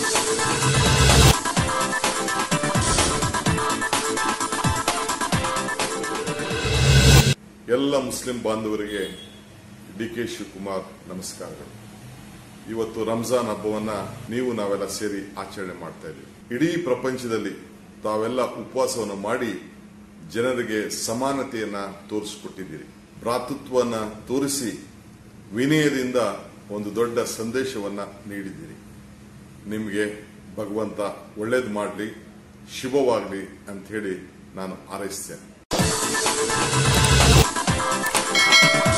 ಎಲ್ಲ ಮುಸ್ಲಿಂ ಬಾಂಧವರಿಗೆ D K Shivakumar ನಮಸ್ಕಾರಗಳು ಇವತ್ತು ರಂಜಾನ್ ಹಬ್ಬವನ್ನ ನೀವು ನಾವೆಲ್ಲ ಸೇರಿ ಆಚರಣೆ ಮಾಡ್ತಾ ಇದ್ದೀವಿ ಇಡೀ ಪ್ರಪಂಚದಲ್ಲಿ ತಾವೆಲ್ಲ ಉಪವಾಸವನ್ನು ಮಾಡಿ ಜನರಿಗೆ ಸಮಾನತೆಯನ್ನ ತೋರಿಸಿಕೊಟ್ಟಿದ್ದೀರಿ ಭ್ರಾತೃತ್ವವನ್ನ ತೋರಿಸಿ ವಿನಯದಿಂದ ಒಂದು ದೊಡ್ಡ ಸಂದೇಶವನ್ನ ನೀಡಿದ್ದೀರಿ ನಿಮಗೆ ಭಗವಂತ ಒಳ್ಳೇದು ಮಾಡಲಿ ಶುಭವಾಗಲಿ ಅಂತ ಹೇಳಿ ನಾನು ಹಾರೈಸ್ತೇನೆ